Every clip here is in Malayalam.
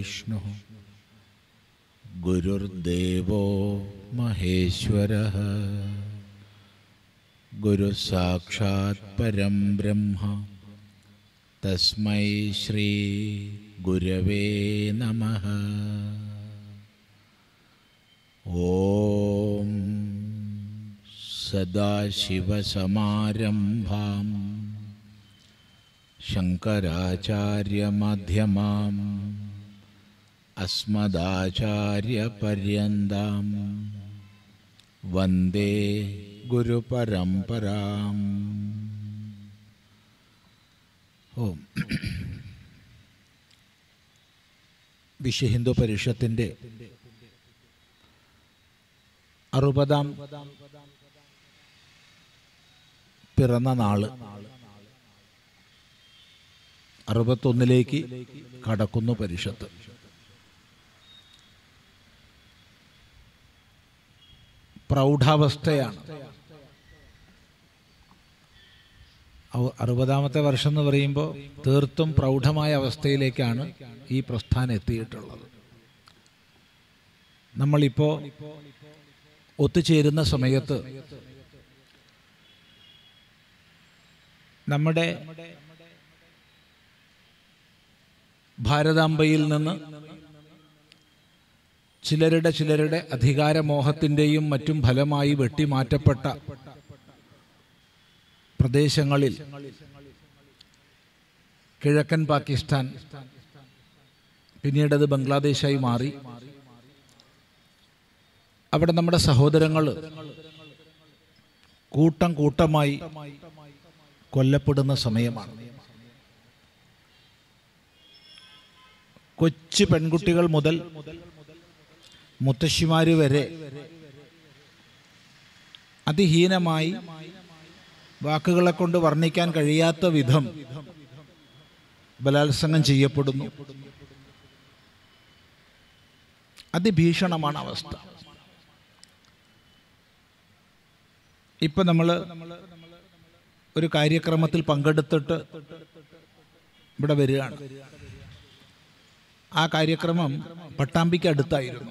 गुरुर्विष्णुः गुरुर्देवो महेश्वरः गुरुसाक्षात् परं ब्रह्म तस्मै श्रीगुरवे नमः ॐ सदाशिवसमारम्भां शङ्कराचार्यमध्यमाम् अस्मदाचार्यपर्यन्तां वन्दे गुरुपरम्पराम् ഓം വിശ്വഹിന്ദു പരിഷത്തിൻ്റെ അറുപതാം പിറന്ന നാള് അറുപത്തൊന്നിലേക്ക് കടക്കുന്നു പരിഷത്ത് പ്രൗഢാവസ്ഥയാണ് ഔ- അറുപതാമത്തെ വർഷം എന്ന് പറയുമ്പോൾ തീർത്തും പ്രൗഢമായ അവസ്ഥയിലേക്കാണ് ഈ പ്രസ്ഥാനം എത്തിയിട്ടുള്ളത് നമ്മളിപ്പോൾ ഒത്തുചേരുന്ന സമയത്ത് നമ്മുടെ ഭാരതാംബയിൽ നിന്ന് ചിലരുടെ ചിലരുടെ അധികാരമോഹത്തിൻ്റെയും മറ്റും ഫലമായി വെട്ടിമാറ്റപ്പെട്ട പ്രദേശങ്ങളിൽ കിഴക്കൻ പാകിസ്ഥാൻ പിന്നീട് അത് ബംഗ്ലാദേശായി മാറി അവിടെ നമ്മുടെ സഹോദരങ്ങൾ കൂട്ടം കൂട്ടമായി കൊല്ലപ്പെടുന്ന സമയമാണ് കൊച്ചു പെൺകുട്ടികൾ മുതൽ മുത്തശ്ശിമാര് വരെ അതിഹീനമായി വാക്കുകളെ കൊണ്ട് വർണ്ണിക്കാൻ കഴിയാത്ത വിധം ബലാത്സംഗം ചെയ്യപ്പെടുന്നു അതിഭീഷണമാണ് അവസ്ഥ ഇപ്പൊ നമ്മൾ ഒരു കാര്യക്രമത്തിൽ പങ്കെടുത്തിട്ട് ഇവിടെ വരികയാണ് ആ കാര്യക്രമം പട്ടാമ്പിക്ക് അടുത്തായിരുന്നു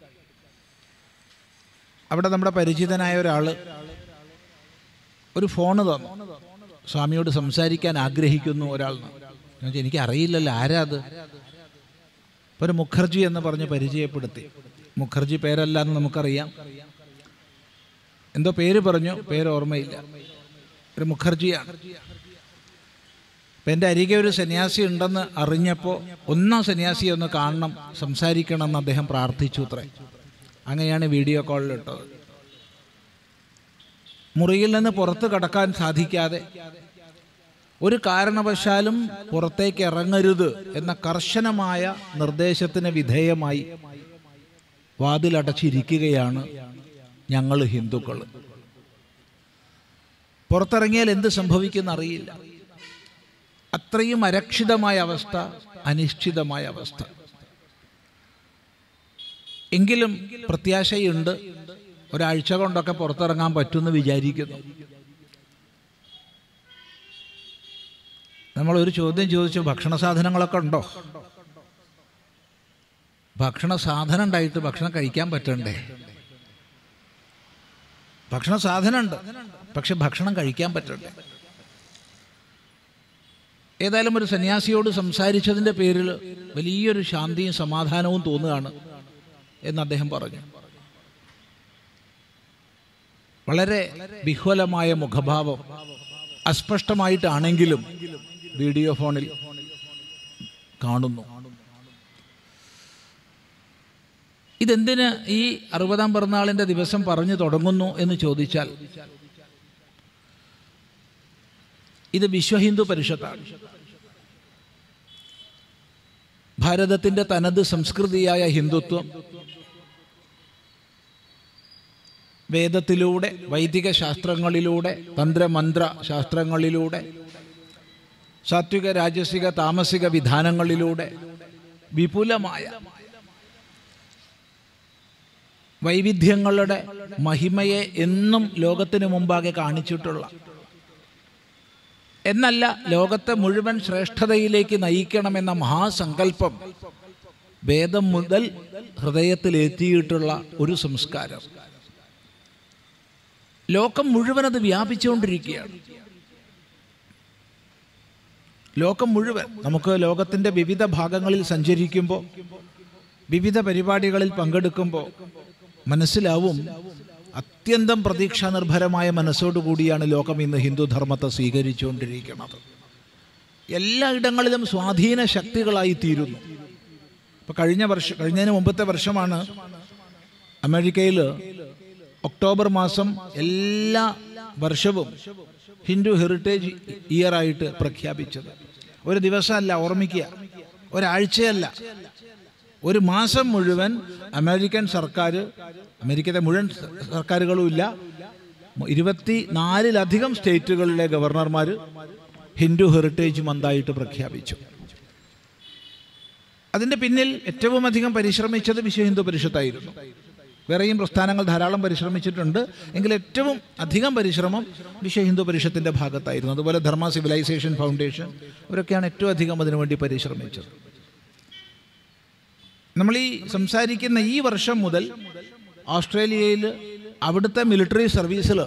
അവിടെ നമ്മുടെ പരിചിതനായ ഒരാള് ഒരു ഫോണ് തന്നു സ്വാമിയോട് സംസാരിക്കാൻ ആഗ്രഹിക്കുന്നു ഒരാൾ എനിക്ക് അറിയില്ലല്ലോ ആരാ അത് അപ്പൊ ഒരു മുഖർജി എന്ന് പറഞ്ഞ് പരിചയപ്പെടുത്തി മുഖർജി പേരല്ല എന്ന് നമുക്കറിയാം എന്തോ പേര് പറഞ്ഞു പേര് ഓർമ്മയില്ല ഒരു മുഖർജിയാണ് അപ്പൊ എൻ്റെ അരികെ ഒരു സന്യാസി ഉണ്ടെന്ന് അറിഞ്ഞപ്പോൾ ഒന്നാം സന്യാസിയെ ഒന്ന് കാണണം സംസാരിക്കണം എന്ന് അദ്ദേഹം പ്രാർത്ഥിച്ചു അത്രേ അങ്ങനെയാണ് വീഡിയോ കോളിലിട്ടത് മുറിയിൽ നിന്ന് പുറത്ത് കടക്കാൻ സാധിക്കാതെ ഒരു കാരണവശാലും പുറത്തേക്ക് ഇറങ്ങരുത് എന്ന കർശനമായ നിർദ്ദേശത്തിന് വിധേയമായി വാതിലടച്ചിരിക്കുകയാണ് ഞങ്ങൾ ഹിന്ദുക്കൾ പുറത്തിറങ്ങിയാൽ എന്ത് സംഭവിക്കുന്ന അറിയില്ല അത്രയും അരക്ഷിതമായ അവസ്ഥ അനിശ്ചിതമായ അവസ്ഥ എങ്കിലും പ്രത്യാശയുണ്ട് ഒരാഴ്ച കൊണ്ടൊക്കെ പുറത്തിറങ്ങാൻ പറ്റുമെന്ന് വിചാരിക്കുന്നു നമ്മൾ ഒരു ചോദ്യം ചോദിച്ചു ഭക്ഷണ സാധനങ്ങളൊക്കെ ഉണ്ടോ ഭക്ഷണ സാധനം ഉണ്ടായിട്ട് ഭക്ഷണം കഴിക്കാൻ പറ്റണ്ടേ ഭക്ഷണ സാധനം ഉണ്ട് പക്ഷെ ഭക്ഷണം കഴിക്കാൻ പറ്റണ്ടേ ഏതായാലും ഒരു സന്യാസിയോട് സംസാരിച്ചതിൻ്റെ പേരിൽ വലിയൊരു ശാന്തിയും സമാധാനവും തോന്നുകയാണ് എന്ന് അദ്ദേഹം പറഞ്ഞു വളരെ വിഹ്വലമായ മുഖഭാവം അസ്പഷ്ടമായിട്ടാണെങ്കിലും വീഡിയോ ഫോണിൽ കാണുന്നു ഇതെന്തിന് ഈ അറുപതാം പിറന്നാളിന്റെ ദിവസം പറഞ്ഞു തുടങ്ങുന്നു എന്ന് ചോദിച്ചാൽ ഇത് വിശ്വഹിന്ദു പരിഷത്താണ് ഭാരതത്തിന്റെ തനത് സംസ്കൃതിയായ ഹിന്ദുത്വം വേദത്തിലൂടെ വൈദിക ശാസ്ത്രങ്ങളിലൂടെ തന്ത്രമന്ത്ര ശാസ്ത്രങ്ങളിലൂടെ സാത്വിക രാജസിക താമസിക വിധാനങ്ങളിലൂടെ വിപുലമായ വൈവിധ്യങ്ങളുടെ മഹിമയെ എന്നും ലോകത്തിന് മുമ്പാകെ കാണിച്ചിട്ടുള്ള എന്നല്ല ലോകത്തെ മുഴുവൻ ശ്രേഷ്ഠതയിലേക്ക് നയിക്കണമെന്ന മഹാസങ്കല്പം വേദം മുതൽ ഹൃദയത്തിലെത്തിയിട്ടുള്ള ഒരു സംസ്കാരം ലോകം മുഴുവൻ അത് വ്യാപിച്ചുകൊണ്ടിരിക്കുകയാണ് ലോകം മുഴുവൻ നമുക്ക് ലോകത്തിൻ്റെ വിവിധ ഭാഗങ്ങളിൽ സഞ്ചരിക്കുമ്പോൾ വിവിധ പരിപാടികളിൽ പങ്കെടുക്കുമ്പോൾ മനസ്സിലാവും അത്യന്തം പ്രതീക്ഷാനിർഭരമായ മനസ്സോടുകൂടിയാണ് ലോകം ഇന്ന് ഹിന്ദുധർമ്മത്തെ സ്വീകരിച്ചുകൊണ്ടിരിക്കുന്നത് എല്ലായിടങ്ങളിലും സ്വാധീന ശക്തികളായി തീരുന്നു ഇപ്പൊ കഴിഞ്ഞ വർഷം കഴിഞ്ഞതിന് മുമ്പത്തെ വർഷമാണ് അമേരിക്കയിൽ ഒക്ടോബർ മാസം എല്ലാ വർഷവും ഹിന്ദു ഹെറിറ്റേജ് ഇയർ ആയിട്ട് പ്രഖ്യാപിച്ചത് ഒരു ദിവസമല്ല ഓർമ്മിക്കുക ഒരാഴ്ചയല്ല ഒരു മാസം മുഴുവൻ അമേരിക്കൻ സർക്കാർ അമേരിക്കത്തെ മുഴുവൻ സർക്കാരുകളും ഇല്ല ഇരുപത്തി നാലിലധികം സ്റ്റേറ്റുകളിലെ ഗവർണർമാർ ഹിന്ദു ഹെറിറ്റേജ് മന്തായിട്ട് പ്രഖ്യാപിച്ചു അതിൻ്റെ പിന്നിൽ ഏറ്റവും അധികം പരിശ്രമിച്ചത് വിശ്വ ഹിന്ദു പരിഷത്തായിരുന്നു വേറെയും പ്രസ്ഥാനങ്ങൾ ധാരാളം പരിശ്രമിച്ചിട്ടുണ്ട് എങ്കിൽ ഏറ്റവും അധികം പരിശ്രമം വിശ്വ ഹിന്ദു പരിഷത്തിൻ്റെ ഭാഗത്തായിരുന്നു അതുപോലെ ധർമ്മ സിവിലൈസേഷൻ ഫൗണ്ടേഷൻ അവരൊക്കെയാണ് ഏറ്റവും അധികം അതിനുവേണ്ടി പരിശ്രമിച്ചത് നമ്മൾ ഈ സംസാരിക്കുന്ന ഈ വർഷം മുതൽ ഓസ്ട്രേലിയയിൽ അവിടുത്തെ മിലിറ്ററി സർവീസിൽ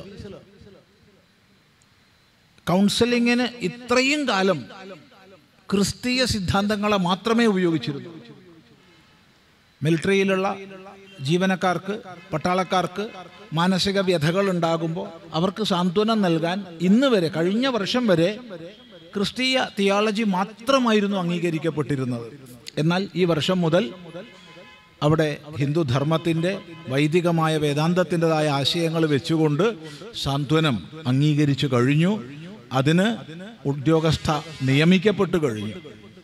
കൗൺസിലിങ്ങിന് ഇത്രയും കാലം ക്രിസ്തീയ സിദ്ധാന്തങ്ങളെ മാത്രമേ ഉപയോഗിച്ചിരുന്നു മിലിറ്ററിയിലുള്ള ജീവനക്കാർക്ക് പട്ടാളക്കാർക്ക് മാനസിക വ്യഥകൾ ഉണ്ടാകുമ്പോൾ അവർക്ക് സാന്ത്വനം നൽകാൻ ഇന്ന് വരെ കഴിഞ്ഞ വർഷം വരെ ക്രിസ്തീയ തിയോളജി മാത്രമായിരുന്നു അംഗീകരിക്കപ്പെട്ടിരുന്നത് എന്നാൽ ഈ വർഷം മുതൽ അവിടെ ഹിന്ദുധർമ്മത്തിൻ്റെ വൈദികമായ വേദാന്തത്തിൻ്റെതായ ആശയങ്ങൾ വെച്ചുകൊണ്ട് സാന്ത്വനം അംഗീകരിച്ചു കഴിഞ്ഞു അതിന് ഉദ്യോഗസ്ഥ നിയമിക്കപ്പെട്ടു കഴിഞ്ഞു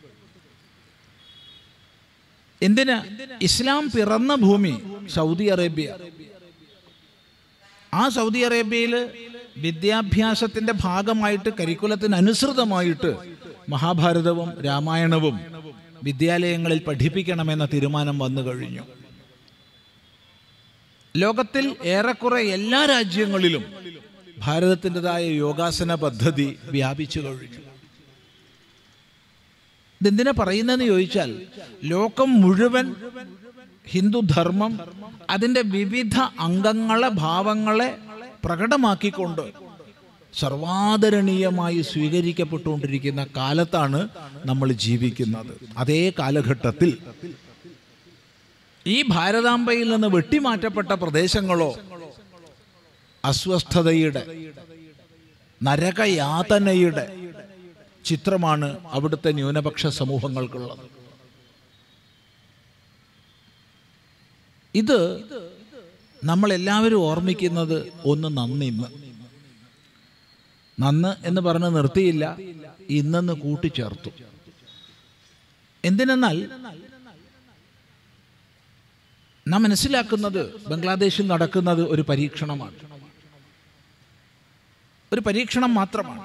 എന്തിന് ഇസ്ലാം പിറന്ന ഭൂമി സൗദി അറേബ്യ ആ സൗദി അറേബ്യയിൽ വിദ്യാഭ്യാസത്തിന്റെ ഭാഗമായിട്ട് കരിക്കുലത്തിന് അനുസൃതമായിട്ട് മഹാഭാരതവും രാമായണവും വിദ്യാലയങ്ങളിൽ പഠിപ്പിക്കണമെന്ന തീരുമാനം വന്നു കഴിഞ്ഞു ലോകത്തിൽ ഏറെക്കുറെ എല്ലാ രാജ്യങ്ങളിലും ഭാരതത്തിൻ്റെതായ യോഗാസന പദ്ധതി വ്യാപിച്ചു കഴിഞ്ഞു ഇതെന്തിനാ പറയുന്നതെന്ന് ചോദിച്ചാൽ ലോകം മുഴുവൻ ഹിന്ദുധർമ്മം അതിൻ്റെ വിവിധ അംഗങ്ങളെ ഭാവങ്ങളെ പ്രകടമാക്കിക്കൊണ്ട് സർവാദരണീയമായി സ്വീകരിക്കപ്പെട്ടുകൊണ്ടിരിക്കുന്ന കാലത്താണ് നമ്മൾ ജീവിക്കുന്നത് അതേ കാലഘട്ടത്തിൽ ഈ ഭാരതാംബയിൽ നിന്ന് വെട്ടിമാറ്റപ്പെട്ട പ്രദേശങ്ങളോ അസ്വസ്ഥതയുടെ നരകയാതനയുടെ ചിത്രമാണ് അവിടുത്തെ ന്യൂനപക്ഷ സമൂഹങ്ങൾക്കുള്ളത് ഇത് നമ്മൾ എല്ലാവരും ഓർമ്മിക്കുന്നത് ഒന്ന് നന്നിന്ന് നന്ന് എന്ന് പറഞ്ഞ് നിർത്തിയില്ല ഇന്നെന്ന് കൂട്ടിച്ചേർത്തു എന്തിനെന്നാൽ നാം മനസ്സിലാക്കുന്നത് ബംഗ്ലാദേശിൽ നടക്കുന്നത് ഒരു പരീക്ഷണമാണ് ഒരു പരീക്ഷണം മാത്രമാണ്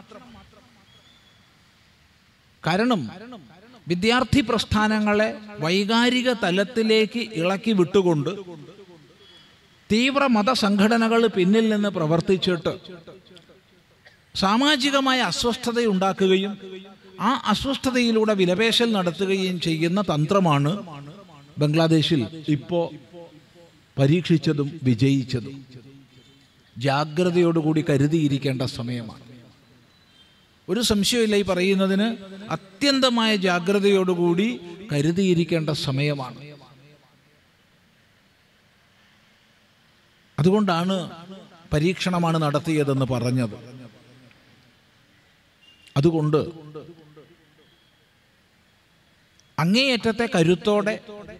കാരണം വിദ്യാർത്ഥി പ്രസ്ഥാനങ്ങളെ വൈകാരിക തലത്തിലേക്ക് ഇളക്കി വിട്ടുകൊണ്ട് തീവ്ര മതസംഘടനകൾ പിന്നിൽ നിന്ന് പ്രവർത്തിച്ചിട്ട് സാമാജികമായ അസ്വസ്ഥത ഉണ്ടാക്കുകയും ആ അസ്വസ്ഥതയിലൂടെ വിലപേശൽ നടത്തുകയും ചെയ്യുന്ന തന്ത്രമാണ് ബംഗ്ലാദേശിൽ ഇപ്പോ പരീക്ഷിച്ചതും വിജയിച്ചതും ജാഗ്രതയോടുകൂടി കരുതിയിരിക്കേണ്ട സമയമാണ് ഒരു സംശയമില്ല ഈ പറയുന്നതിന് അത്യന്തമായ ജാഗ്രതയോടുകൂടി കരുതിയിരിക്കേണ്ട സമയമാണ് അതുകൊണ്ടാണ് പരീക്ഷണമാണ് നടത്തിയതെന്ന് പറഞ്ഞത് അതുകൊണ്ട് അങ്ങേയറ്റത്തെ കരുത്തോടെ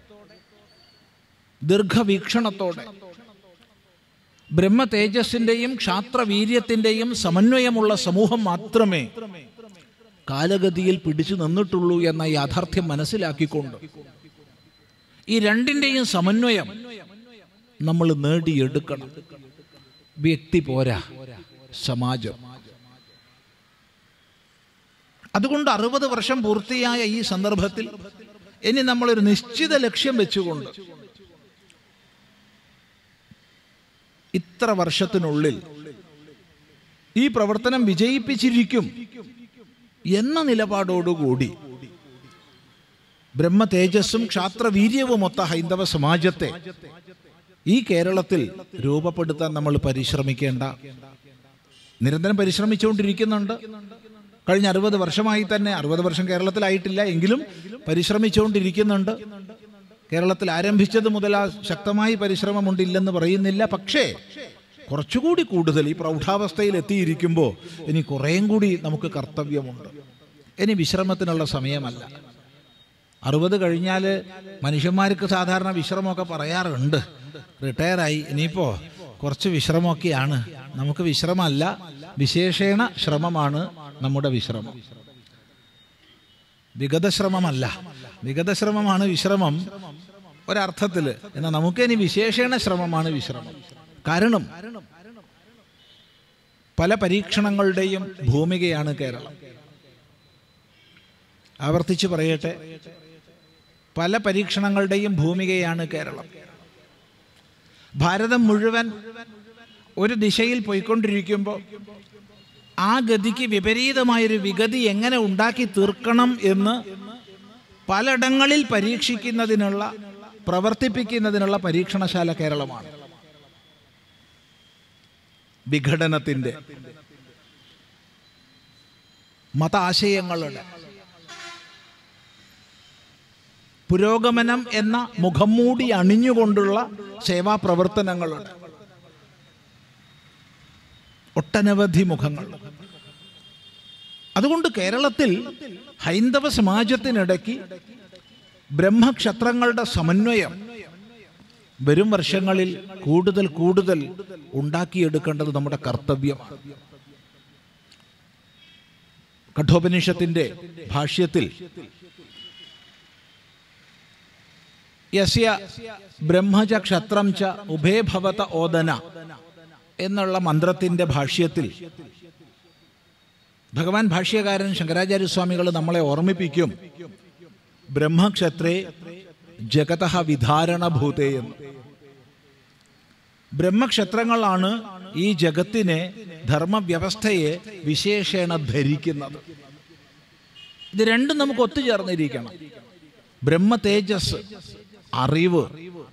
ദീർഘവീക്ഷണത്തോടെ ബ്രഹ്മ തേജസ്സിന്റെയും ക്ഷാത്രവീര്യത്തിന്റെയും സമന്വയമുള്ള സമൂഹം മാത്രമേ കാലഗതിയിൽ പിടിച്ചു നിന്നിട്ടുള്ളൂ എന്ന യാഥാർത്ഥ്യം മനസ്സിലാക്കിക്കൊണ്ട് ഈ രണ്ടിന്റെയും സമന്വയം നമ്മൾ നേടിയെടുക്കണം വ്യക്തി പോരാ സമാജം അതുകൊണ്ട് അറുപത് വർഷം പൂർത്തിയായ ഈ സന്ദർഭത്തിൽ ഇനി നമ്മളൊരു നിശ്ചിത ലക്ഷ്യം വെച്ചുകൊണ്ട് ഇത്ര വർഷത്തിനുള്ളിൽ ഈ പ്രവർത്തനം വിജയിപ്പിച്ചിരിക്കും എന്ന നിലപാടോടുകൂടി ബ്രഹ്മ തേജസ്സും ക്ഷാത്രവീര്യവുമൊത്ത ഹൈന്ദവ സമാജത്തെ ഈ കേരളത്തിൽ രൂപപ്പെടുത്താൻ നമ്മൾ പരിശ്രമിക്കേണ്ട നിരന്തരം പരിശ്രമിച്ചുകൊണ്ടിരിക്കുന്നുണ്ട് കഴിഞ്ഞ അറുപത് വർഷമായി തന്നെ അറുപത് വർഷം കേരളത്തിലായിട്ടില്ല എങ്കിലും പരിശ്രമിച്ചുകൊണ്ടിരിക്കുന്നുണ്ട് കേരളത്തിൽ ആരംഭിച്ചത് മുതൽ ആ ശക്തമായി പരിശ്രമമുണ്ടില്ലെന്ന് പറയുന്നില്ല പക്ഷേ കുറച്ചുകൂടി കൂടുതൽ ഈ പ്രൗഢാവസ്ഥയിൽ എത്തിയിരിക്കുമ്പോൾ ഇനി കുറേയും കൂടി നമുക്ക് കർത്തവ്യമുണ്ട് ഇനി വിശ്രമത്തിനുള്ള സമയമല്ല അറുപത് കഴിഞ്ഞാൽ മനുഷ്യന്മാർക്ക് സാധാരണ വിശ്രമമൊക്കെ പറയാറുണ്ട് റിട്ടയറായി ഇനിയിപ്പോൾ കുറച്ച് വിശ്രമമൊക്കെയാണ് നമുക്ക് വിശ്രമമല്ല വിശേഷേണ ശ്രമമാണ് നമ്മുടെ വിശ്രമം വിഗതശ്രമമല്ല വിഗതശ്രമമാണ് വിശ്രമം ഒരർത്ഥത്തിൽ എന്നാൽ നമുക്ക് ഇനി വിശേഷേണ ശ്രമമാണ് വിശ്രമം കാരണം പല പരീക്ഷണങ്ങളുടെയും ഭൂമികയാണ് കേരളം ആവർത്തിച്ച് പറയട്ടെ പല പരീക്ഷണങ്ങളുടെയും ഭൂമികയാണ് കേരളം ഭാരതം മുഴുവൻ ഒരു ദിശയിൽ പോയിക്കൊണ്ടിരിക്കുമ്പോൾ ആ ഗതിക്ക് വിപരീതമായൊരു വിഗതി എങ്ങനെ ഉണ്ടാക്കി തീർക്കണം എന്ന് പലയിടങ്ങളിൽ പരീക്ഷിക്കുന്നതിനുള്ള പ്രവർത്തിപ്പിക്കുന്നതിനുള്ള പരീക്ഷണശാല കേരളമാണ് വിഘടനത്തിൻ്റെ മതാശയങ്ങളുടെ പുരോഗമനം എന്ന മുഖം മൂടി അണിഞ്ഞുകൊണ്ടുള്ള സേവാ പ്രവർത്തനങ്ങളുടെ ഒട്ടനവധി മുഖങ്ങൾ അതുകൊണ്ട് കേരളത്തിൽ ഹൈന്ദവ സമാജത്തിനിടയ്ക്ക് ബ്രഹ്മക്ഷത്രങ്ങളുടെ സമന്വയം വരും വർഷങ്ങളിൽ കൂടുതൽ കൂടുതൽ ഉണ്ടാക്കിയെടുക്കേണ്ടത് നമ്മുടെ കർത്തവ്യമാണ് കഠോപനിഷത്തിന്റെ ഭാഷ്യത്തിൽ യസ്യ ബ്രഹ്മച ക്ഷത്രം ച ഉഭേ ഭവത ഓദന എന്നുള്ള മന്ത്രത്തിന്റെ ഭാഷ്യത്തിൽ ഭഗവാൻ ഭാഷ്യകാരൻ ശങ്കരാചാര്യസ്വാമികൾ നമ്മളെ ഓർമ്മിപ്പിക്കും ബ്രഹ്മക്ഷത്രേ ജഗത വിധാരണഭൂതേ എന്ന് ബ്രഹ്മക്ഷത്രങ്ങളാണ് ഈ ജഗത്തിനെ ധർമ്മവ്യവസ്ഥയെ വിശേഷേണ ധരിക്കുന്നത് ഇത് രണ്ടും നമുക്ക് ഒത്തുചേർന്നിരിക്കണം ബ്രഹ്മ തേജസ് അറിവ്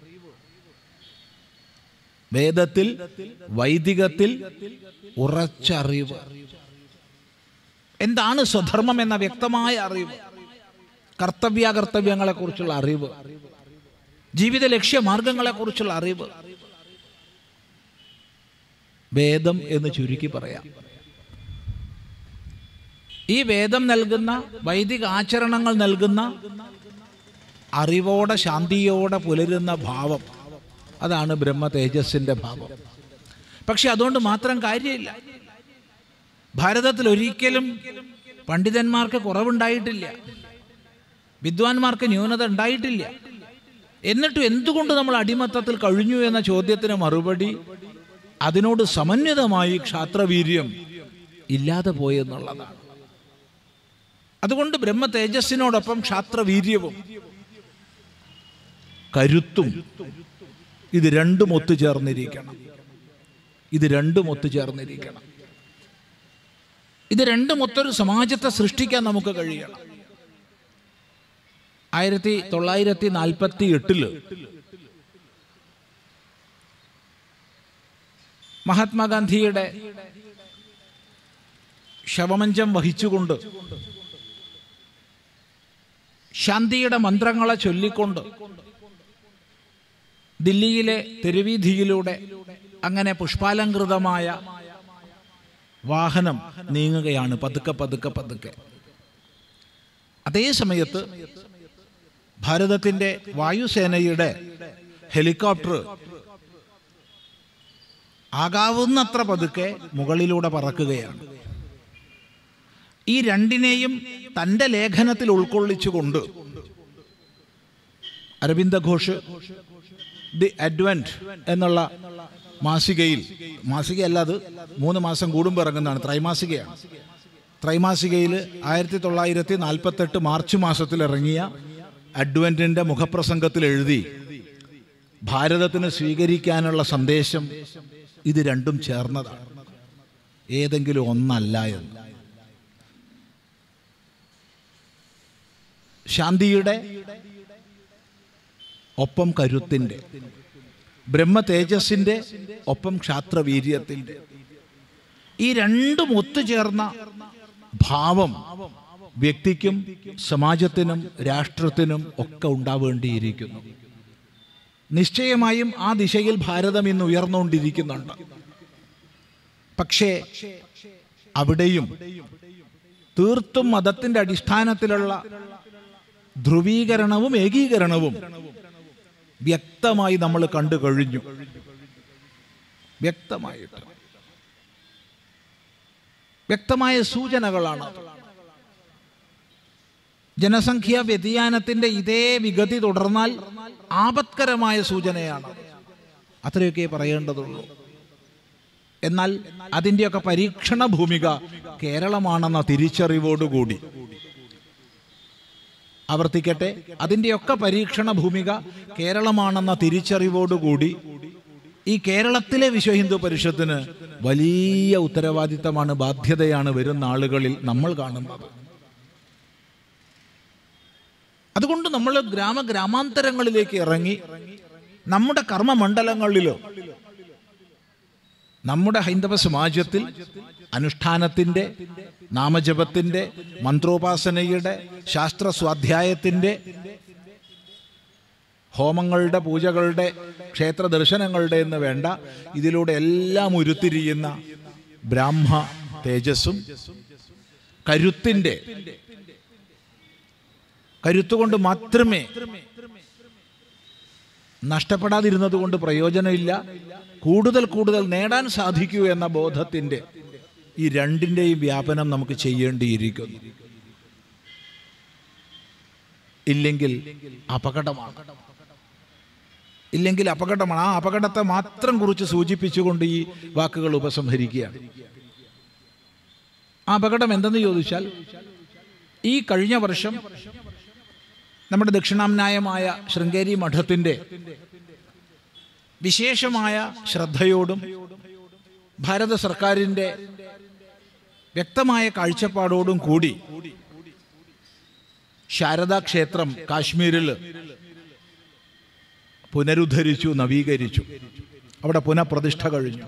വേദത്തിൽ വൈദികത്തിൽ ഉറച്ചറിവ് എന്താണ് സ്വധർമ്മം എന്ന വ്യക്തമായ അറിവ് കർത്തവ്യാകർത്തവ്യങ്ങളെ കുറിച്ചുള്ള അറിവ് ജീവിത ലക്ഷ്യമാർഗങ്ങളെ കുറിച്ചുള്ള അറിവ് വേദം എന്ന് ചുരുക്കി പറയാം ഈ വേദം നൽകുന്ന വൈദിക ആചരണങ്ങൾ നൽകുന്ന അറിവോടെ ശാന്തിയോടെ പുലരുന്ന ഭാവം അതാണ് ബ്രഹ്മ തേജസ്സിന്റെ ഭാവം പക്ഷെ അതുകൊണ്ട് മാത്രം കാര്യമില്ല ഭാരതത്തിൽ ഒരിക്കലും പണ്ഡിതന്മാർക്ക് കുറവുണ്ടായിട്ടില്ല വിദ്വാൻമാർക്ക് ന്യൂനത ഉണ്ടായിട്ടില്ല എന്നിട്ടും എന്തുകൊണ്ട് നമ്മൾ അടിമത്തത്തിൽ കഴിഞ്ഞു എന്ന ചോദ്യത്തിന് മറുപടി അതിനോട് സമന്വിതമായി ക്ഷാത്രവീര്യം ഇല്ലാതെ പോയെന്നുള്ളതാണ് അതുകൊണ്ട് ബ്രഹ്മ തേജസ്സിനോടൊപ്പം ക്ഷാത്രവീര്യവും കരുത്തും ഇത് രണ്ടും ഒത്തുചേർന്നിരിക്കണം ഇത് രണ്ടും ഒത്തുചേർന്നിരിക്കണം ഇത് രണ്ടും ഒത്തൊരു സമാജത്തെ സൃഷ്ടിക്കാൻ നമുക്ക് കഴിയണം ആയിരത്തി തൊള്ളായിരത്തി നാൽപ്പത്തി എട്ടില് മഹാത്മാഗാന്ധിയുടെ ശവമഞ്ചം വഹിച്ചുകൊണ്ട് ശാന്തിയുടെ മന്ത്രങ്ങളെ ചൊല്ലിക്കൊണ്ട് ദില്ലിയിലെ തെരുവീതിയിലൂടെ അങ്ങനെ പുഷ്പാലങ്കൃതമായ വാഹനം നീങ്ങുകയാണ് പതുക്കെ പതുക്കെ പതുക്കെ അതേ സമയത്ത് ഭാരതത്തിന്റെ വായുസേനയുടെ ഹെലികോപ്റ്റർ ആകാവുന്നത്ര പതുക്കെ മുകളിലൂടെ പറക്കുകയാണ് ഈ രണ്ടിനെയും തൻ്റെ ലേഖനത്തിൽ ഉൾക്കൊള്ളിച്ചുകൊണ്ട് അരവിന്ദ ഘോഷ് ദി അഡ്വന്റ് എന്നുള്ള മാസികയിൽ മാസികയല്ല അത് മൂന്ന് മാസം കൂടുമ്പോൾ ഇറങ്ങുന്നതാണ് ത്രൈമാസികയാണ് ത്രൈമാസികയിൽ ആയിരത്തി തൊള്ളായിരത്തി നാൽപ്പത്തെട്ട് മാർച്ച് മാസത്തിൽ ഇറങ്ങിയ അഡ്വന്റിന്റെ മുഖപ്രസംഗത്തിൽ എഴുതി ഭാരതത്തിന് സ്വീകരിക്കാനുള്ള സന്ദേശം ഇത് രണ്ടും ചേർന്നതാണ് ഏതെങ്കിലും ഒന്നല്ല എന്ന് ശാന്തിയുടെ ഒപ്പം കരുത്തിൻ്റെ ബ്രഹ്മ തേജസ്സിൻ്റെ ഒപ്പം ക്ഷാത്രവീര്യത്തിൻ്റെ ഈ രണ്ടും ഒത്തുചേർന്ന ഭാവം വ്യക്തിക്കും സമാജത്തിനും രാഷ്ട്രത്തിനും ഒക്കെ ഉണ്ടാവേണ്ടിയിരിക്കുന്നു നിശ്ചയമായും ആ ദിശയിൽ ഭാരതം ഇന്ന് ഉയർന്നുകൊണ്ടിരിക്കുന്നുണ്ട് പക്ഷേ അവിടെയും തീർത്തും മതത്തിന്റെ അടിസ്ഥാനത്തിലുള്ള ധ്രുവീകരണവും ഏകീകരണവും വ്യക്തമായി നമ്മൾ കണ്ടു കഴിഞ്ഞു വ്യക്തമായിട്ട് വ്യക്തമായ സൂചനകളാണ് അത്. ജനസംഖ്യാ വ്യതിയാനത്തിന്റെ ഇതേ വിഗതി തുടർന്നാൽ ആപത്കരമായ സൂചനയാണ് അത്രയൊക്കെ പറയേണ്ടതുള്ളൂ എന്നാൽ അതിൻ്റെയൊക്കെ പരീക്ഷണ ഭൂമിക കേരളമാണെന്ന തിരിച്ചറിവോടുകൂടി ആവർത്തിക്കട്ടെ അതിൻ്റെയൊക്കെ പരീക്ഷണ ഭൂമിക കേരളമാണെന്ന തിരിച്ചറിവോടുകൂടി ഈ കേരളത്തിലെ വിശ്വ ഹിന്ദു പരിഷത്തിന് വലിയ ഉത്തരവാദിത്തമാണ് ബാധ്യതയാണ് വരുന്ന ആളുകളിൽ നമ്മൾ കാണുന്നത് അതുകൊണ്ട് നമ്മൾ ഗ്രാമ ഗ്രാമാന്തരങ്ങളിലേക്ക് ഇറങ്ങി നമ്മുടെ കർമ്മമണ്ഡലങ്ങളിലോ നമ്മുടെ ഹൈന്ദവ സമാജത്തിൽ അനുഷ്ഠാനത്തിൻ്റെ നാമജപത്തിൻ്റെ മന്ത്രോപാസനയുടെ ശാസ്ത്ര സ്വാധ്യായത്തിൻ്റെ ഹോമങ്ങളുടെ പൂജകളുടെ ക്ഷേത്ര ദർശനങ്ങളുടെ എന്ന് വേണ്ട ഇതിലൂടെ എല്ലാം ഉരുത്തിരിയുന്ന ബ്രാഹ്മ തേജസ്സും കരുത്തിൻ്റെ കരുത്തുകൊണ്ട് മാത്രമേ നഷ്ടപ്പെടാതിരുന്നത് കൊണ്ട് പ്രയോജനമില്ല കൂടുതൽ കൂടുതൽ നേടാൻ സാധിക്കൂ എന്ന ബോധത്തിൻ്റെ ഈ രണ്ടിൻ്റെയും വ്യാപനം നമുക്ക് ചെയ്യേണ്ടിയിരിക്കുന്നു ഇല്ലെങ്കിൽ അപകടമാണ് ഇല്ലെങ്കിൽ അപകടമാണ് ആ അപകടത്തെ മാത്രം കുറിച്ച് സൂചിപ്പിച്ചുകൊണ്ട് ഈ വാക്കുകൾ ഉപസംഹരിക്കുകയാണ് ആ അപകടം എന്തെന്ന് ചോദിച്ചാൽ ഈ കഴിഞ്ഞ വർഷം നമ്മുടെ ദക്ഷിണാമ്നായമായ ശൃംഗേരി മഠത്തിൻ്റെ വിശേഷമായ ശ്രദ്ധയോടും ഭാരത സർക്കാരിൻ്റെ വ്യക്തമായ കാഴ്ചപ്പാടോടും കൂടി ശാരദാ ക്ഷേത്രം കാശ്മീരിൽ പുനരുദ്ധരിച്ചു നവീകരിച്ചു അവിടെ പുനഃപ്രതിഷ്ഠ കഴിഞ്ഞു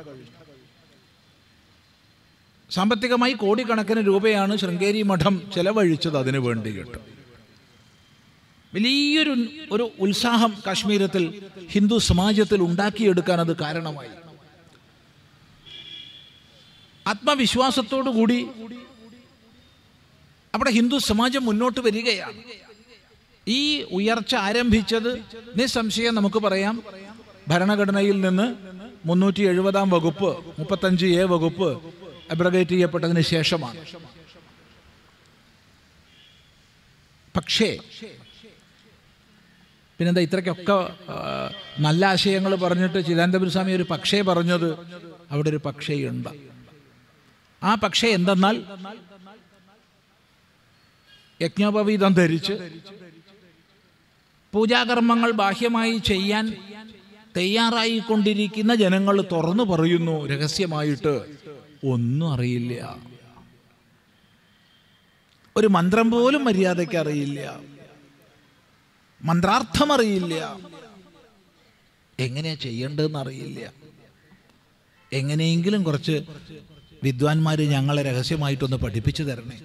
സാമ്പത്തികമായി കോടിക്കണക്കിന് രൂപയാണ് ശൃംഗേരി മഠം ചെലവഴിച്ചത് അതിനു വേണ്ടിയിട്ട് വലിയൊരു ഒരു ഉത്സാഹം കാശ്മീരത്തിൽ ഹിന്ദു സമാജത്തിൽ ഉണ്ടാക്കിയെടുക്കാൻ അത് കാരണമായി ആത്മവിശ്വാസത്തോടു കൂടി അവിടെ ഹിന്ദു സമാജം മുന്നോട്ട് വരികയാണ് ഈ ഉയർച്ച ആരംഭിച്ചത് നിസ്സംശയം നമുക്ക് പറയാം ഭരണഘടനയിൽ നിന്ന് മുന്നൂറ്റി എഴുപതാം വകുപ്പ് മുപ്പത്തഞ്ച് എ വകുപ്പ് അബ്രഗേറ്റ് ചെയ്യപ്പെട്ടതിന് ശേഷമാണ് പക്ഷേ പിന്നെന്താ ഇത്രയ്ക്കൊക്കെ ആ, നല്ല ആശയങ്ങൾ പറഞ്ഞിട്ട് ചിദാനന്ദപുര സ്വാമി ഒരു പക്ഷേ പറഞ്ഞത് അവിടെ ഒരു പക്ഷേയുണ്ട് ആ പക്ഷേ എന്തെന്നാൽ യജ്ഞോപവീതം ധരിച്ച് പൂജാകർമ്മങ്ങൾ ബാഹ്യമായി ചെയ്യാൻ തയ്യാറായിക്കൊണ്ടിരിക്കുന്ന ജനങ്ങൾ തുറന്നു പറയുന്നു രഹസ്യമായിട്ട് ഒന്നും അറിയില്ല ഒരു മന്ത്രം പോലും മര്യാദയ്ക്ക് അറിയില്ല മന്ത്രാർത്ഥം അറിയില്ല എങ്ങനെയാ ചെയ്യേണ്ടതെന്ന് അറിയില്ല എങ്ങനെയെങ്കിലും കുറച്ച് വിദ്വാൻമാര് ഞങ്ങളെ രഹസ്യമായിട്ടൊന്ന് പഠിപ്പിച്ചു തരണേ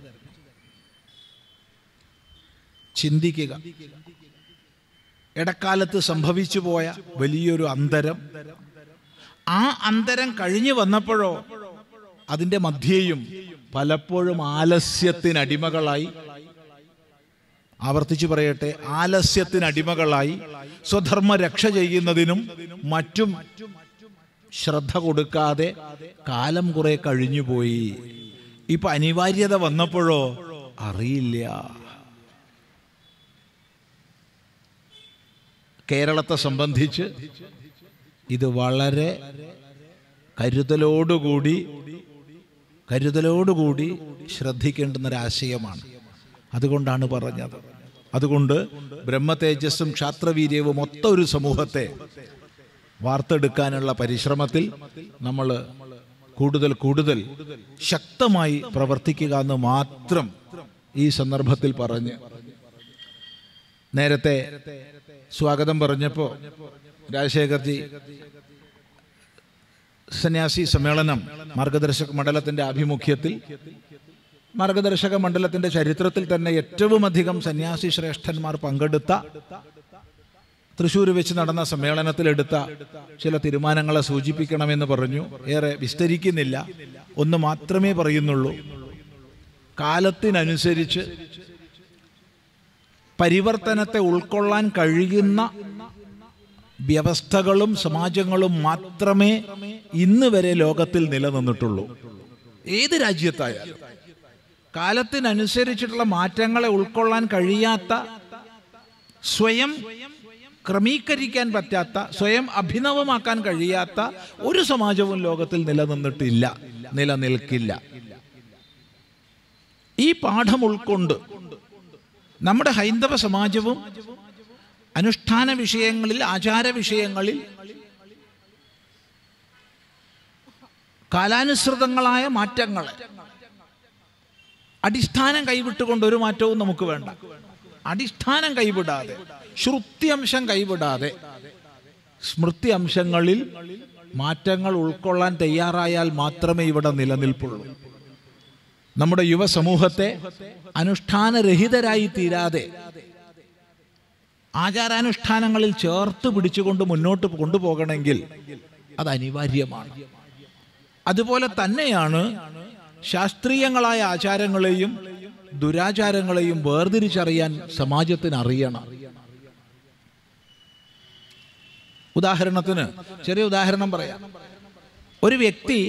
ചിന്തിക്കുക ഇടക്കാലത്ത് സംഭവിച്ചു പോയ വലിയൊരു അന്തരം ആ അന്തരം കഴിഞ്ഞു വന്നപ്പോഴോ അതിൻ്റെ മധ്യേയും പലപ്പോഴും ആലസ്യത്തിനടിമകളായി ആവർത്തിച്ചു പറയട്ടെ ആലസ്യത്തിനടിമകളായി സ്വധർമ്മ രക്ഷ ചെയ്യുന്നതിനും മറ്റും ശ്രദ്ധ കൊടുക്കാതെ കാലം കുറെ കഴിഞ്ഞുപോയി ഇപ്പൊ അനിവാര്യത വന്നപ്പോഴോ അറിയില്ല കേരളത്തെ സംബന്ധിച്ച് ഇത് വളരെ കരുതലോടുകൂടി കരുതലോടുകൂടി ശ്രദ്ധിക്കേണ്ടുന്ന ഒരാശയമാണ് അതുകൊണ്ടാണ് പറഞ്ഞത് അതുകൊണ്ട് ബ്രഹ്മതേജസ്സും ക്ഷാത്രവീര്യവും ഒത്ത ഒരു സമൂഹത്തെ വാർത്തെടുക്കാനുള്ള പരിശ്രമത്തിൽ നമ്മൾ കൂടുതൽ കൂടുതൽ ശക്തമായി പ്രവർത്തിക്കുക എന്ന് മാത്രം ഈ സന്ദർഭത്തിൽ പറഞ്ഞ് നേരത്തെ സ്വാഗതം പറഞ്ഞപ്പോൾ രാജശേഖർജി സന്യാസി സമ്മേളനം മാർഗദർശക മണ്ഡലത്തിന്റെ ആഭിമുഖ്യത്തിൽ മാർഗദർശക മണ്ഡലത്തിന്റെ ചരിത്രത്തിൽ തന്നെ ഏറ്റവും അധികം സന്യാസി ശ്രേഷ്ഠന്മാർ പങ്കെടുത്ത തൃശ്ശൂർ വെച്ച് നടന്ന സമ്മേളനത്തിലെടുത്ത ചില തീരുമാനങ്ങളെ സൂചിപ്പിക്കണമെന്ന് പറഞ്ഞു ഏറെ വിസ്തരിക്കുന്നില്ല ഒന്ന് മാത്രമേ പറയുന്നുള്ളൂ കാലത്തിനനുസരിച്ച് പരിവർത്തനത്തെ ഉൾക്കൊള്ളാൻ കഴിയുന്ന വ്യവസ്ഥകളും സമാജങ്ങളും മാത്രമേ ഇന്ന് വരെ ലോകത്തിൽ നിലനിന്നിട്ടുള്ളൂ ഏത് രാജ്യത്തായാലും കാലത്തിനനുസരിച്ചിട്ടുള്ള മാറ്റങ്ങളെ ഉൾക്കൊള്ളാൻ കഴിയാത്ത സ്വയം ക്രമീകരിക്കാൻ പറ്റാത്ത സ്വയം അഭിനവമാക്കാൻ കഴിയാത്ത ഒരു സമാജവും ലോകത്തിൽ നിലനിന്നിട്ടില്ല നിലനിൽക്കില്ല ഈ പാഠം ഉൾക്കൊണ്ട് നമ്മുടെ ഹൈന്ദവ സമാജവും അനുഷ്ഠാന വിഷയങ്ങളിൽ ആചാര വിഷയങ്ങളിൽ കാലാനുസൃതങ്ങളായ മാറ്റങ്ങളെ അടിസ്ഥാനം കൈവിട്ടുകൊണ്ട് ഒരു മാറ്റവും നമുക്ക് വേണ്ട അടിസ്ഥാനം കൈവിടാതെ ശ്രുതി അംശം കൈവിടാതെ സ്മൃതി അംശങ്ങളിൽ മാറ്റങ്ങൾ ഉൾക്കൊള്ളാൻ തയ്യാറായാൽ മാത്രമേ ഇവിടെ നിലനിൽപ്പുള്ളൂ നമ്മുടെ യുവസമൂഹത്തെ അനുഷ്ഠാനരഹിതരായി തീരാതെ ആചാരാനുഷ്ഠാനങ്ങളിൽ ചേർത്ത് പിടിച്ചുകൊണ്ട് മുന്നോട്ട് കൊണ്ടുപോകണമെങ്കിൽ അത് അനിവാര്യമാണ് അതുപോലെ തന്നെയാണ് ശാസ്ത്രീയങ്ങളായ ആചാരങ്ങളെയും ദുരാചാരങ്ങളെയും വേർതിരിച്ചറിയാൻ സമാജത്തിന് അറിയണം ഉദാഹരണത്തിന് ചെറിയ ഉദാഹരണം പറയാം ഒരു വ്യക്തി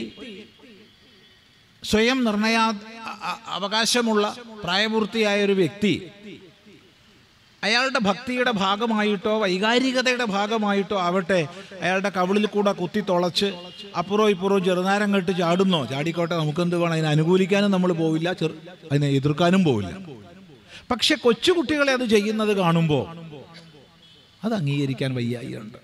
സ്വയം നിർണയാ അ- അവകാശമുള്ള പ്രായപൂർത്തിയായ ഒരു വ്യക്തി അയാളുടെ ഭക്തിയുടെ ഭാഗമായിട്ടോ വൈകാരികതയുടെ ഭാഗമായിട്ടോ ആവട്ടെ അയാളുടെ കവിളിൽ കൂടെ കുത്തി തുളച്ച് അപ്പുറവും ഇപ്പുറവും ചെറുനാരം കെട്ട് ചാടുന്നോ ചാടിക്കോട്ടെ നമുക്കെന്ത് വേണം അതിനെ അനുകൂലിക്കാനും നമ്മൾ പോവില്ല ചെറു അതിനെ എതിർക്കാനും പോവില്ല പക്ഷെ കൊച്ചുകുട്ടികളെ അത് ചെയ്യുന്നത് കാണുമ്പോൾ അത് അംഗീകരിക്കാൻ വയ്യായിയുണ്ട്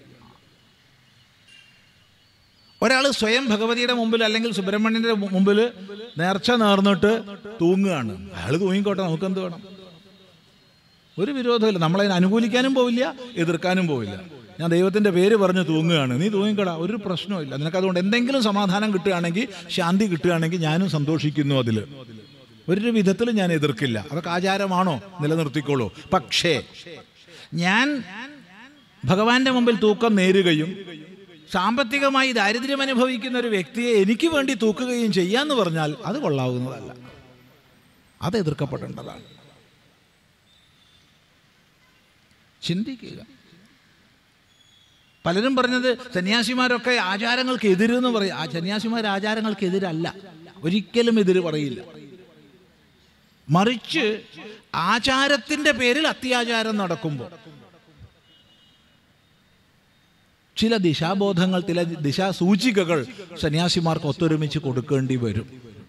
ഒരാൾ സ്വയം ഭഗവതിയുടെ മുമ്പിൽ അല്ലെങ്കിൽ സുബ്രഹ്മണ്യന്റെ മുമ്പിൽ നേർച്ച നേർന്നിട്ട് തൂങ്ങുകയാണ് അയാൾ തൂങ്ങിക്കോട്ടെ നമുക്കെന്ത് വേണം ഒരു വിരോധമില്ല നമ്മളതിനെ അനുകൂലിക്കാനും പോവില്ല എതിർക്കാനും പോവില്ല ഞാൻ ദൈവത്തിന്റെ പേര് പറഞ്ഞ് തൂങ്ങുകയാണ് നീ തൂങ്ങിക്കട ഒരു പ്രശ്നവുമില്ല നിനക്ക് അതുകൊണ്ട് എന്തെങ്കിലും സമാധാനം കിട്ടുകയാണെങ്കിൽ ശാന്തി കിട്ടുകയാണെങ്കിൽ ഞാനും സന്തോഷിക്കുന്നു അതിൽ ഒരു വിധത്തിൽ ഞാൻ എതിർക്കില്ല അതൊക്കെ ആചാരമാണോ നിലനിർത്തിക്കോളൂ പക്ഷേ ഞാൻ ഭഗവാന്റെ മുമ്പിൽ തൂക്കം നേരുകയും സാമ്പത്തികമായി ദാരിദ്ര്യം അനുഭവിക്കുന്ന ഒരു വ്യക്തിയെ എനിക്ക് വേണ്ടി തൂക്കുകയും ചെയ്യാന്ന് പറഞ്ഞാൽ അത് കൊള്ളാവുന്നതല്ല അത് എതിർക്കപ്പെടേണ്ടതാണ് ചിന്തിക്കുക പലരും പറഞ്ഞത് സന്യാസിമാരൊക്കെ ആചാരങ്ങൾക്ക് എതിരെന്ന് പറയും ആ സന്യാസിമാർ ആചാരങ്ങൾക്ക് എതിരല്ല ഒരിക്കലും എതിര് പറയില്ല മറിച്ച് ആചാരത്തിന്റെ പേരിൽ അത്യാചാരം നടക്കുമ്പോൾ ചില ദിശാബോധങ്ങൾ ചില ദിശാസൂചികകൾ സന്യാസിമാർക്ക് ഒത്തൊരുമിച്ച് കൊടുക്കേണ്ടി വരും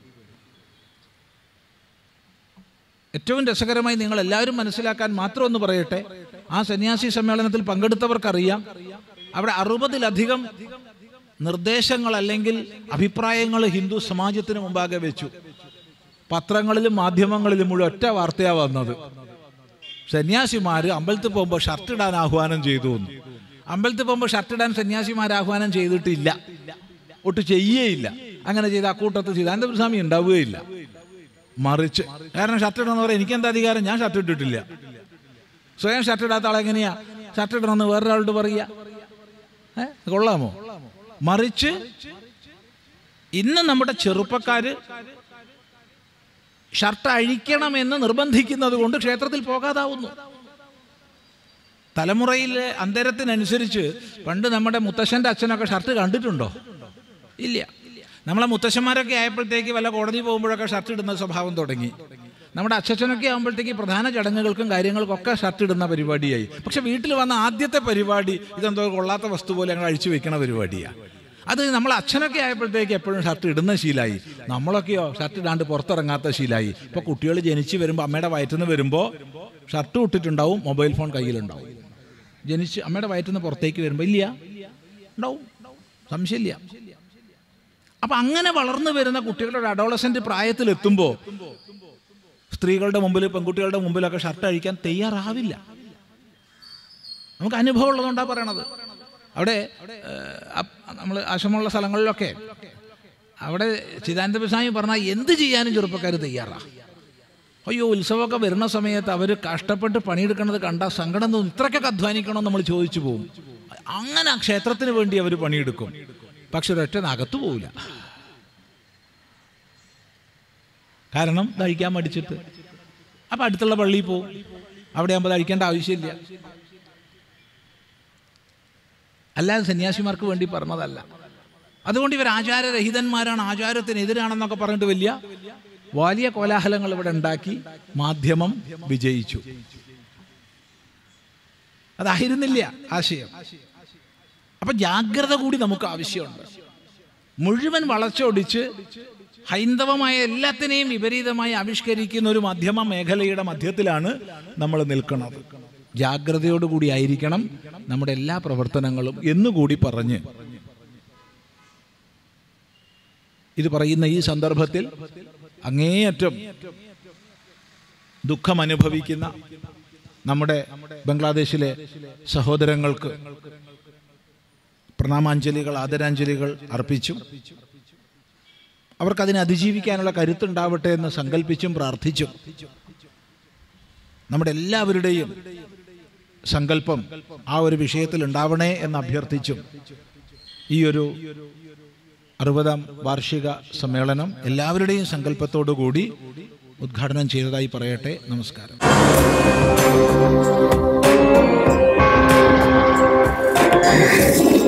ഏറ്റവും രസകരമായി നിങ്ങൾ എല്ലാവരും മനസ്സിലാക്കാൻ മാത്രം ഒന്ന് പറയട്ടെ ആ സന്യാസി സമ്മേളനത്തിൽ പങ്കെടുത്തവർക്കറിയാം അവിടെ അറുപതിലധികം നിർദ്ദേശങ്ങൾ അല്ലെങ്കിൽ അഭിപ്രായങ്ങൾ ഹിന്ദു സമാജത്തിന് മുമ്പാകെ വെച്ചു പത്രങ്ങളിലും മാധ്യമങ്ങളിലും മുഴുവൻ ഒറ്റ വാർത്തയാ വന്നത് സന്യാസിമാര് അമ്പലത്തിൽ പോകുമ്പോൾ ഷർട്ട് ഇടാൻ ആഹ്വാനം ചെയ്തു എന്ന് അമ്പലത്തിൽ പോകുമ്പോൾ ഷർട്ട് ഇടാൻ സന്യാസിമാർ ആഹ്വാനം ചെയ്തിട്ടില്ല ഒട്ട് ചെയ്യേയില്ല അങ്ങനെ ചെയ്ത് അക്കൂട്ടത്തിൽ ചെയ്ത് അനന്തപുരസ്വാമി ഉണ്ടാവുകയില്ല മറിച്ച് കാരണം ഷർട്ട് ഇടണമെന്ന് പറയാൻ എനിക്കെന്താ അധികാരം ഞാൻ ഷർട്ട് ഇട്ടിട്ടില്ല സ്വയം ഷർട്ട് ഇടാത്ത ആളെങ്ങനെയാ ഷർട്ട് ഇടണമെന്ന് വേറൊരാളോട് പറയുക ഏ കൊള്ളാമോ മറിച്ച് ഇന്ന് നമ്മുടെ ചെറുപ്പക്കാര് ഷർട്ട് അഴിക്കണമെന്ന് നിർബന്ധിക്കുന്നത് കൊണ്ട് ക്ഷേത്രത്തിൽ പോകാതാവുന്നു തലമുറയിലെ അന്തരത്തിനനുസരിച്ച് പണ്ട് നമ്മുടെ മുത്തശ്ശൻ്റെ അച്ഛനൊക്കെ ഷർട്ട് കണ്ടിട്ടുണ്ടോ ഇല്ല നമ്മളെ മുത്തശ്ശന്മാരൊക്കെ ആയപ്പോഴത്തേക്ക് വല്ല കോടതി പോകുമ്പോഴൊക്കെ ഷർട്ട് ഇടുന്ന സ്വഭാവം തുടങ്ങി നമ്മുടെ അച്ഛനൊക്കെ ആകുമ്പോഴത്തേക്ക് പ്രധാന ചടങ്ങുകൾക്കും കാര്യങ്ങൾക്കൊക്കെ ഷർട്ട് ഇടുന്ന പരിപാടിയായി പക്ഷെ വീട്ടിൽ വന്ന ആദ്യത്തെ പരിപാടി ഇതെന്തോ കൊള്ളാത്ത വസ്തു പോലെ ഞങ്ങൾ അഴിച്ചു വെക്കണ പരിപാടിയാണ് അത് നമ്മൾ അച്ഛനൊക്കെ ആയപ്പോഴത്തേക്ക് എപ്പോഴും ഷർട്ട് ഇടുന്ന ശീലായി നമ്മളൊക്കെയോ ഷർട്ട് ഇടാണ്ട് പുറത്തിറങ്ങാത്ത ശീലായി ഇപ്പൊ കുട്ടികൾ ജനിച്ച് വരുമ്പോൾ അമ്മയുടെ വയറ്റുനിന്ന് വരുമ്പോൾ ഷർട്ട് ഇട്ടിട്ടുണ്ടാവും മൊബൈൽ ഫോൺ കയ്യിലുണ്ടാവും ജനിച്ച് അമ്മയുടെ വയറ്റുനിന്ന് പുറത്തേക്ക് വരുമ്പോൾ ഇല്ല ഉണ്ടാവും സംശയമില്ല അപ്പൊ അങ്ങനെ വളർന്നു വരുന്ന കുട്ടികളുടെ അഡോളസെന്റ് പ്രായത്തിൽ എത്തുമ്പോൾ സ്ത്രീകളുടെ മുമ്പിൽ പെൺകുട്ടികളുടെ മുമ്പിലൊക്കെ ഷർട്ട് അഴിക്കാൻ തയ്യാറാവില്ല നമുക്ക് അനുഭവം ഉള്ളതുകൊണ്ടാണ് പറയണത് അവിടെ നമ്മൾ ആശ്രമമുള്ള സ്ഥലങ്ങളിലൊക്കെ അവിടെ ചിദാനന്ദ സ്വാമി പറഞ്ഞാൽ എന്ത് ചെയ്യാനും ചെറുപ്പക്കാർ തയ്യാറാണ് അയ്യോ ഉത്സവമൊക്കെ വരുന്ന സമയത്ത് അവർ കഷ്ടപ്പെട്ട് പണിയെടുക്കുന്നത് കണ്ടാൽ സങ്കടം തോന്നും ഇത്രയ്ക്കൊക്കെ അധ്വാനിക്കണമെന്ന് നമ്മൾ ചോദിച്ചു പോകും അങ്ങനെ ആ ക്ഷേത്രത്തിന് വേണ്ടി അവർ പണിയെടുക്കും പക്ഷെ ഒരൊറ്റ അകത്തു പോവില്ല കാരണം കഴിക്കാൻ മടിച്ചിട്ട് അപ്പം അടുത്തുള്ള പള്ളിയിൽ പോവും അവിടെ ആകുമ്പോൾ കഴിക്കേണ്ട ആവശ്യമില്ല അല്ലാതെ സന്യാസിമാർക്ക് വേണ്ടി പറഞ്ഞതല്ല അതുകൊണ്ട് ഇവർ ആചാരരഹിതന്മാരാണ് ആചാരത്തിനെതിരാണെന്നൊക്കെ പറഞ്ഞിട്ട് വലിയ വലിയ കോലാഹലങ്ങൾ ഇവിടെ ഉണ്ടാക്കി മാധ്യമം വിജയിച്ചു അതായിരുന്നില്ല ആശയം അപ്പൊ ജാഗ്രത കൂടി നമുക്ക് ആവശ്യമുണ്ട് മുഴുവൻ വളച്ചൊടിച്ച് ഹൈന്ദവമായ എല്ലാത്തിനെയും വിപരീതമായി ആവിഷ്കരിക്കുന്ന ഒരു മാധ്യമ മേഖലയുടെ മധ്യത്തിലാണ് നമ്മൾ നിൽക്കുന്നത് ജാഗ്രതയോടുകൂടി ആയിരിക്കണം നമ്മുടെ എല്ലാ പ്രവർത്തനങ്ങളും എന്നുകൂടി പറഞ്ഞ് ഇത് പറയുന്ന ഈ സന്ദർഭത്തിൽ അങ്ങേയറ്റം ദുഃഖം അനുഭവിക്കുന്ന നമ്മുടെ ബംഗ്ലാദേശിലെ സഹോദരങ്ങൾക്ക് പ്രണാമാഞ്ജലികൾ ആദരാഞ്ജലികൾ അർപ്പിച്ചു അവർക്കതിനെ അതിജീവിക്കാനുള്ള കരുത്തുണ്ടാവട്ടെ എന്ന് സങ്കല്പിച്ചും പ്രാർത്ഥിച്ചും നമ്മുടെ എല്ലാവരുടെയും സങ്കല്പം ആ ഒരു വിഷയത്തിൽ ഉണ്ടാവണേ എന്ന് അഭ്യർത്ഥിച്ചും ഈ ഒരു അറുപതാം വാർഷിക സമ്മേളനം എല്ലാവരുടെയും സങ്കല്പത്തോടു കൂടി ഉദ്ഘാടനം ചെയ്തതായി പറയട്ടെ നമസ്കാരം Thank you.